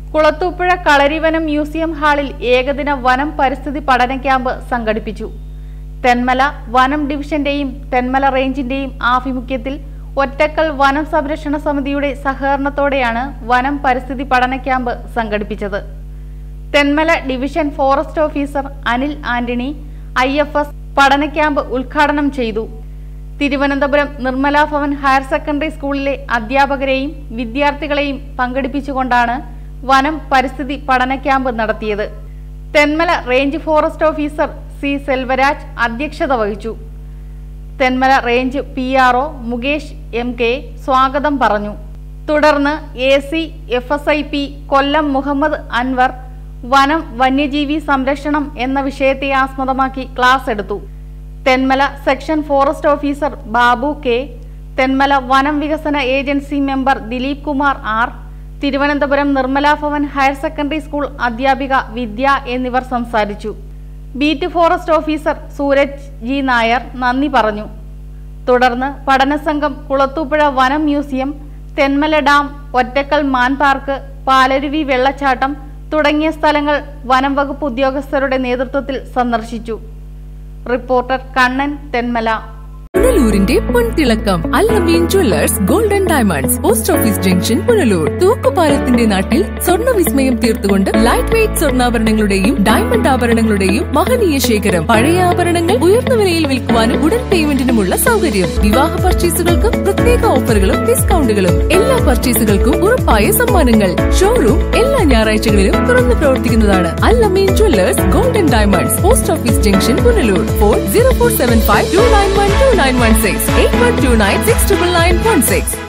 Kulathupuzha കളരിവനം museum ഹാളിൽ ഏകദിന വനം പരിസ്ഥിതി പഠന ക്യാമ്പ് സംഘടിപ്പിച്ചു തെന്മല വനം ഡിവിഷന്റെയും തെന്മല റേഞ്ചിന്റെയും ആഭിമുഖ്യത്തിൽ ഒറ്റക്കൽ വനം സംരക്ഷണ സമിതിയുടെ സഹകരണത്തോടെയാണ് വനം പരിസ്ഥിതി പഠന ക്യാമ്പ് സംഘടിപ്പിച്ചത് Thenmala division forest officer Anil Antony I F S പഠന ക്യാമ്പ് ഉദ്ഘാടനം ചെയ്തു തിരുവനന്തപുരം നിർമ്മല ഭവൻ ഹയർ സെക്കൻഡറി സ്കൂളിലെ അധ്യാപകരെയും വിദ്യാർത്ഥികളെയും പങ്കെടുപ്പിച്ചുകൊണ്ടാണ് വനം പരിസ്ഥിതി പഠന ക്യാമ്പ് നടത്തിയത് Thenmala range forest officer C Selvaraj അധ്യക്ഷത വഹിച്ചു Thenmala range P R O Mukesh M K സ്വാഗതം പറഞ്ഞു തുടർന്ന് A C F S I P Kollam Muhammad Anwar വനം വന്യജീവി സംരക്ഷണം എന്ന വിഷയത്തെ ആസ്പദമാക്കി ക്ലാസ് എടുത്തു Thenmala section forest officer Babu K Thenmala വനം വികസന agency member Dileep Kumar R Thiruvananthapuram Nirmala Bhavan higher secondary school അധ്യാപിക വിദ്യ എന്നിവർ സംസാരിച്ചു beat forest officer Sooraj G Nair നന്ദി പറഞ്ഞു തുടർന്ന് പഠനസംഘം കുളത്തൂപ്പുഴ വനം മ്യൂസിയം തെന്മല ഡാം ഒറ്റക്കൽ മാൻ പാർക്ക് പാലരുവി വെള്ളച്ചാട്ടം തുടങ്ങിയ സ്ഥലങ്ങൾ വനം വകുപ്പ് ഉദ്യോഗസ്ഥരുടെ നേതൃത്വത്തിൽ സന്ദർശിച്ചു റിപ്പോർട്ടർ കണ്ണൻ തെന്മല പുനലൂരിന്റെ പൊൻതിളക്കം Allameen jewellers golden diamonds post office junction Punalur തൂക്കുപാലത്തിന്റെ നാട്ടിൽ സ്വർണ്ണ വിസ്മയം തീർത്തുകൊണ്ട് ലൈറ്റ് വെയ്റ്റ് സ്വർണ്ണാഭരണങ്ങളുടെയും ഡയമണ്ട് ആഭരണങ്ങളുടെയും മഹനീയ ശേഖരം പഴയ ആഭരണങ്ങൾ ഉയർന്ന വിലയിൽ വിൽക്കുവാനും ഉടൻ പേയ്മെന്റിനുമുള്ള സൗകര്യം വിവാഹ പർച്ചേസുകൾക്ക് പ്രത്യേക ഓഫറുകളും ഡിസ്കൗണ്ടുകളും എല്ലാ പർച്ചേസുകൾക്കും ഉറപ്പായ സമ്മാനങ്ങൾ ഷോറൂം എല്ലാ ഞായറാഴ്ചകളിലും തുറന്നു പ്രവർത്തിക്കുന്നതാണ് Allameen jewellers golden diamonds post office junction Punalur phone zero four seven five two nine one two nine one six eight one two nine six triple nine one six